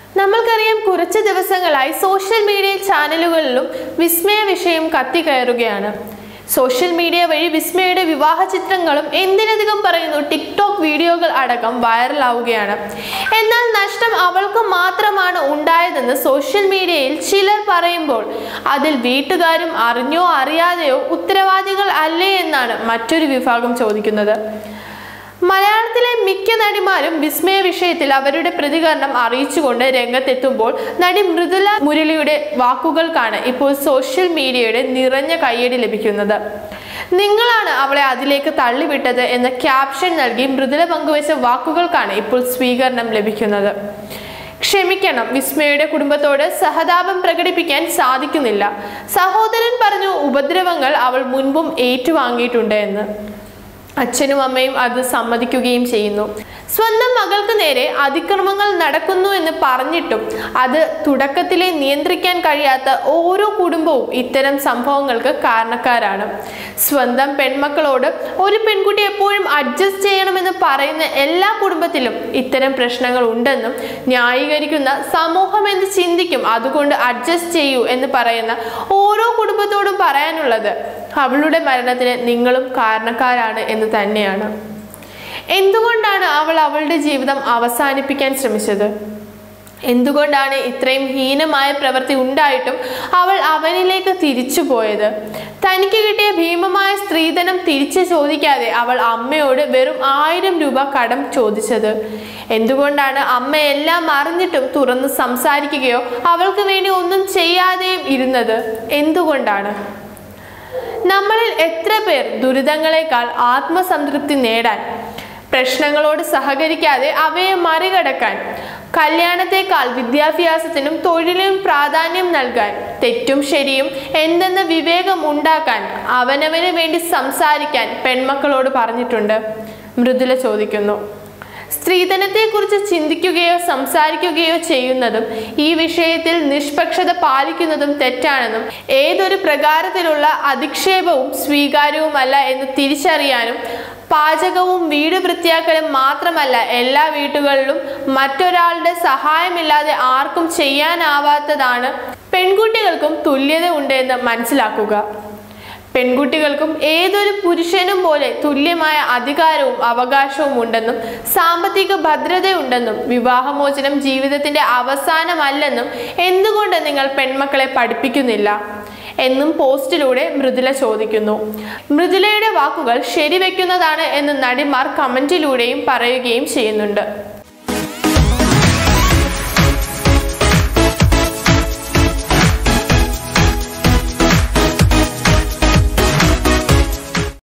നമ്മൾക്കറിയാം കുറച്ച് ദിവസങ്ങളായി സോഷ്യൽ മീഡിയ ചാനലുകളിലും വിസ്മയ വിഷയം കത്തിക്കയറുകയാണ് സോഷ്യൽ മീഡിയ വഴി വിസ്മയുടെ വിവാഹ ചിത്രങ്ങളും എന്തിനധികം പറയുന്നു ടിക്ടോക്ക് വീഡിയോകൾ അടക്കം വൈറലാവുകയാണ് എന്നാൽ നഷ്ടം അവൾക്ക് മാത്രമാണ് ഉണ്ടായതെന്ന് സോഷ്യൽ മീഡിയയിൽ ചിലർ പറയുമ്പോൾ അതിൽ വീട്ടുകാരും അറിഞ്ഞോ അറിയാതെയോ ഉത്തരവാദികൾ അല്ലേ എന്നാണ് മറ്റൊരു വിഭാഗം ചോദിക്കുന്നത് മലയാളത്തിലെ മിക്ക നടിമാരും വിസ്മയ വിഷയത്തിൽ അവരുടെ പ്രതികരണം അറിയിച്ചുകൊണ്ട് രംഗത്തെത്തുമ്പോൾ നടി മൃദുല മുരളിയുടെ വാക്കുകൾക്കാണ് ഇപ്പോൾ സോഷ്യൽ മീഡിയയുടെ നിറഞ്ഞ കയ്യടി ലഭിക്കുന്നത് നിങ്ങളാണ് അവളെ അതിലേക്ക് തള്ളിവിട്ടത് എന്ന ക്യാപ്ഷൻ നൽകി മൃദുല പങ്കുവച്ച വാക്കുകൾക്കാണ് ഇപ്പോൾ സ്വീകരണം ലഭിക്കുന്നത് ക്ഷമിക്കണം വിസ്മയുടെ കുടുംബത്തോട് സഹതാപം പ്രകടിപ്പിക്കാൻ സാധിക്കുന്നില്ല സഹോദരൻ പറഞ്ഞു ഉപദ്രവങ്ങൾ അവൾ മുൻപും ഏറ്റുവാങ്ങിയിട്ടുണ്ട് എന്ന് അച്ഛനും അമ്മയും അത് സമ്മതിക്കുകയും ചെയ്യുന്നു സ്വന്തം മകൾക്ക് നേരെ അതിക്രമങ്ങൾ നടക്കുന്നു എന്ന് പറഞ്ഞിട്ടും അത് തുടക്കത്തിലെ നിയന്ത്രിക്കാൻ കഴിയാത്ത ഓരോ കുടുംബവും ഇത്തരം സംഭവങ്ങൾക്ക് കാരണക്കാരാണ് സ്വന്തം പെൺമക്കളോട് ഒരു പെൺകുട്ടി എപ്പോഴും അഡ്ജസ്റ്റ് ചെയ്യണമെന്ന് പറയുന്ന എല്ലാ കുടുംബത്തിലും ഇത്തരം പ്രശ്നങ്ങൾ ഉണ്ടെന്നും ന്യായീകരിക്കുന്ന സമൂഹം എന്ന് ചിന്തിക്കും അതുകൊണ്ട് അഡ്ജസ്റ്റ് ചെയ്യൂ എന്ന് പറയുന്ന ഓരോ കുടുംബത്തോടും പറയാനുള്ളത് അവളുടെ മരണത്തിന് നിങ്ങളും കാരണക്കാരാണ് എന്ന് തന്നെയാണ് എന്തുകൊണ്ടാണ് അവൾ അവളുടെ ജീവിതം അവസാനിപ്പിക്കാൻ ശ്രമിച്ചത് എന്തുകൊണ്ടാണ് ഇത്രയും ഹീനമായ പ്രവൃത്തി ഉണ്ടായിട്ടും അവൾ അവനിലേക്ക് തിരിച്ചു പോയത് തനിക്ക് കിട്ടിയ ഭീമമായ സ്ത്രീധനം തിരിച്ചു ചോദിക്കാതെ അവൾ അമ്മയോട് വെറും ആയിരം രൂപ കടം ചോദിച്ചത് എന്തുകൊണ്ടാണ് അമ്മ എല്ലാം അറിഞ്ഞിട്ടും തുറന്ന് സംസാരിക്കുകയോ അവൾക്ക് വേണ്ടി ഒന്നും ചെയ്യാതെയും ഇരുന്നത് എന്തുകൊണ്ടാണ് നമ്മളിൽ എത്ര പേർ ദുരിതങ്ങളെക്കാൾ ആത്മസംതൃപ്തി നേടാൻ പ്രശ്നങ്ങളോട് സഹകരിക്കാതെ അവയെ മറികടക്കാൻ കല്യാണത്തെക്കാൾ വിദ്യാഭ്യാസത്തിനും തൊഴിലിനും പ്രാധാന്യം നൽകാൻ തെറ്റും ശരിയും എന്തെന്ന വിവേകം ഉണ്ടാക്കാൻ അവനവന് വേണ്ടി സംസാരിക്കാൻ പെൺമക്കളോട് പറഞ്ഞിട്ടുണ്ട് മൃദുല ചോദിക്കുന്നു സ്ത്രീധനത്തെക്കുറിച്ച് ചിന്തിക്കുകയോ സംസാരിക്കുകയോ ചെയ്യുന്നതും ഈ വിഷയത്തിൽ നിഷ്പക്ഷത പാലിക്കുന്നതും തെറ്റാണെന്നും ഏതൊരു പ്രകാരത്തിലുള്ള അധിക്ഷേപവും സ്വീകാര്യവുമല്ല എന്ന് തിരിച്ചറിയാനും പാചകവും വീട് വൃത്തിയാക്കലും മാത്രമല്ല എല്ലാ വീട്ടുകളിലും മറ്റൊരാളുടെ സഹായമില്ലാതെ ആർക്കും ചെയ്യാനാവാത്തതാണ് പെൺകുട്ടികൾക്കും തുല്യത ഉണ്ട് എന്ന് മനസ്സിലാക്കുക പെൺകുട്ടികൾക്കും ഏതൊരു പുരുഷനും പോലെ തുല്യമായ അധികാരവും അവകാശവും ഉണ്ടെന്നും സാമ്പത്തിക ഭദ്രതയുണ്ടെന്നും വിവാഹമോചനം ജീവിതത്തിന്റെ അവസാനമല്ലെന്നും എന്തുകൊണ്ട് നിങ്ങൾ പെൺമക്കളെ പഠിപ്പിക്കുന്നില്ല എന്നും പോസ്റ്റിലൂടെ മൃദുല ചോദിക്കുന്നു മൃദുലയുടെ വാക്കുകൾ ശരിവെക്കുന്നതാണ് എന്ന് നടിമാർ കമന്റിലൂടെയും പറയുകയും ചെയ്യുന്നുണ്ട്